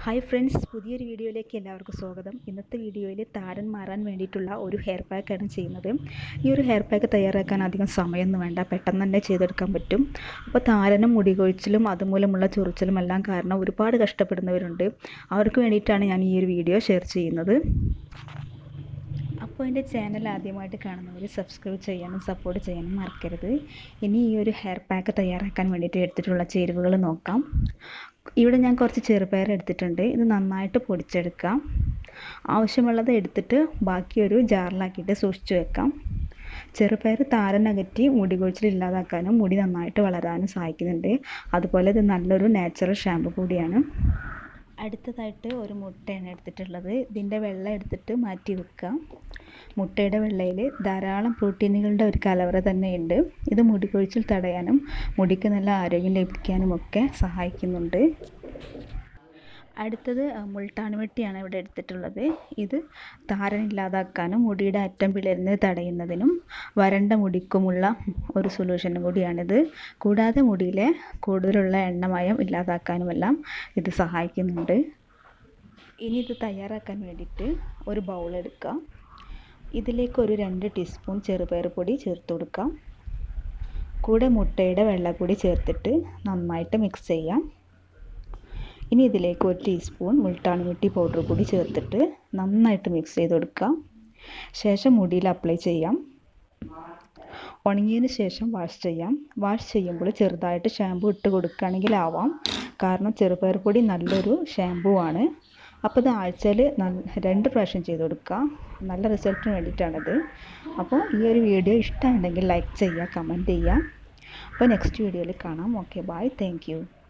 hi friends പുതിയൊരു വീഡിയോയിലേക്ക് എല്ലാവർക്കും സ്വാഗതം ഇന്നത്തെ വീഡിയോയിൽ താരൻ മാറാൻ വേണ്ടിയിട്ടുള്ള ഒരു ഹെയർ പാക്കാണ് ചെയ്യുന്നത് ഈ ഒരു ഹെയർ പാക്ക് തയ്യാറാക്കാൻ അധികം സമയമൊന്നും വേണ്ട പെട്ടെന്ന് തന്നെ ചെയ്തെടുക്കാൻ പറ്റും അപ്പോൾ താരനും മുടി കൊഴിച്ചിലും അതുമൂലമുള്ള ചൊറിച്ചിലും എല്ലാം കാരണം ഒരുപാട് കഷ്ടപ്പെടുന്നവരുണ്ട് അവർക്ക് വേണ്ടിയിട്ടാണ് ഞാൻ ഈ ഒരു വീഡിയോ ഷെയർ ചെയ്യുന്നത് അപ്പോൾ എൻ്റെ ചാനൽ ആദ്യമായിട്ട് കാണുന്നവർ സബ്സ്ക്രൈബ് ചെയ്യാനും സപ്പോർട്ട് ചെയ്യാനും മറക്കരുത് ഇനി ഈ ഒരു ഹെയർ പാക്ക് തയ്യാറാക്കാൻ വേണ്ടിയിട്ട് എടുത്തിട്ടുള്ള ചേരുവകൾ നോക്കാം ഇവിടെ ഞാൻ കുറച്ച് ചെറുപയർ എടുത്തിട്ടുണ്ട് ഇത് നന്നായിട്ട് പൊടിച്ചെടുക്കാം ആവശ്യമുള്ളത് എടുത്തിട്ട് ബാക്കി ഒരു ജാറിലാക്കിയിട്ട് സൂക്ഷിച്ചു വെക്കാം ചെറുപയർ താരനകറ്റി മുടി കൊഴിച്ചിൽ ഇല്ലാതാക്കാനും മുടി നന്നായിട്ട് വളരാനും സഹായിക്കുന്നുണ്ട് അതുപോലെ ഇത് നല്ലൊരു നാച്ചുറൽ ഷാമ്പു കൂടിയാണ് അടുത്തതായിട്ട് ഒരു മുട്ടയാണ് എടുത്തിട്ടുള്ളത് ഇതിൻ്റെ വെള്ളം എടുത്തിട്ട് മാറ്റി വെക്കുക മുട്ടയുടെ വെള്ളയിൽ ധാരാളം പ്രോട്ടീനുകളുടെ ഒരു കലവറ തന്നെയുണ്ട് ഇത് മുടി കൊഴിച്ചിൽ തടയാനും മുടിക്ക് നല്ല ആരോഗ്യം ലഭിക്കാനും ഒക്കെ സഹായിക്കുന്നുണ്ട് അടുത്തത് മുൾട്ടാണി വെട്ടിയാണ് ഇവിടെ എടുത്തിട്ടുള്ളത് ഇത് താരനില്ലാതാക്കാനും മുടിയുടെ അറ്റം പിളരുന്നത് തടയുന്നതിനും വരണ്ട മുടിക്കുമുള്ള ഒരു സൊല്യൂഷനും കൂടിയാണിത് കൂടാതെ മുടിയിലെ കൂടുതലുള്ള എണ്ണമയം ഇല്ലാതാക്കാനുമെല്ലാം ഇത് സഹായിക്കുന്നുണ്ട് ഇനി ഇത് തയ്യാറാക്കാൻ വേണ്ടിയിട്ട് ഒരു ബൗൾ എടുക്കാം ഇതിലേക്ക് ഒരു രണ്ട് ടീസ്പൂൺ ചെറുപയർ പൊടി ചേർത്ത് കൊടുക്കാം കൂടെ മുട്ടയുടെ വെള്ള കൂടി ചേർത്തിട്ട് നന്നായിട്ട് മിക്സ് ചെയ്യാം ഇനി ഇതിലേക്ക് ഒരു ടീസ്പൂൺ മുൾട്ടാണി വെട്ടി പൗഡർ കൂടി ചേർത്തിട്ട് നന്നായിട്ട് മിക്സ് ചെയ്ത് കൊടുക്കാം ശേഷം മുടിയിൽ അപ്ലൈ ചെയ്യാം ഉണങ്ങിയതിന് ശേഷം വാഷ് ചെയ്യാം വാഷ് ചെയ്യുമ്പോൾ ചെറുതായിട്ട് ഷാമ്പു ഇട്ട് കൊടുക്കുകയാണെങ്കിൽ ആവാം കാരണം ചെറുപയർ പൊടി നല്ലൊരു ഷാമ്പു ആണ് അപ്പോൾ ഇത് ആഴ്ചയിൽ രണ്ട് പ്രാവശ്യം ചെയ്ത് കൊടുക്കുക നല്ല റിസൾട്ടിന് വേണ്ടിയിട്ടാണിത് അപ്പോൾ ഈ ഒരു വീഡിയോ ഇഷ്ടമുണ്ടെങ്കിൽ ലൈക്ക് ചെയ്യുക കമൻറ്റ് ചെയ്യുക അപ്പോൾ നെക്സ്റ്റ് വീഡിയോയിൽ കാണാം ഓക്കെ ബൈ താങ്ക്